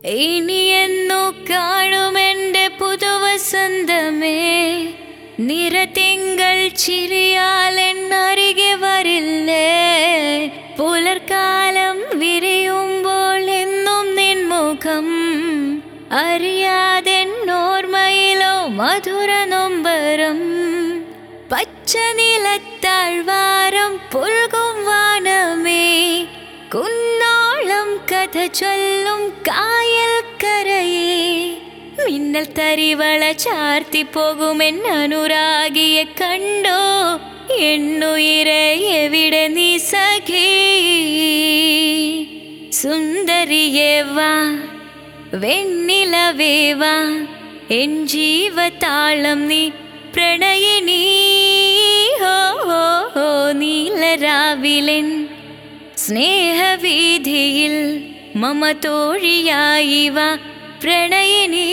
ഇനിയെന്നു കാണുമെന്റെ പുതുവസന്തമേ നിറതിങ്കൾ ചിരിയാൽ എന്നരികെ വരില്ലേ പുലർക്കാലം വിരിയുമ്പോൾ എന്നും നിൻമുഖം അറിയാതെ ഓർമ്മയിലോ മധുര നൊമ്പരം പച്ച നിലത്താഴ്വാരം പുൽകും വാനമേ കുന്നോളം കഥ ചൊല്ലും കായൽ കരയേ മിന്നൽ തരിവള ചാർത്തി പോകുമെൻ അനുരാഗിയെ കണ്ടോ എണ്ണുയിരെ എവിടെ നീ സഖീ സുന്ദരിയേ വാ വെണ്ണിലവേ വാ എൻ ജീവതാളം നീ പ്രണയിനീ ഹോ ഹോ ഹോ നീലരാവിലൻ സ്നേഹവീതിയിൽ മമ തോഴിയായി വാ പ്രണയിനീ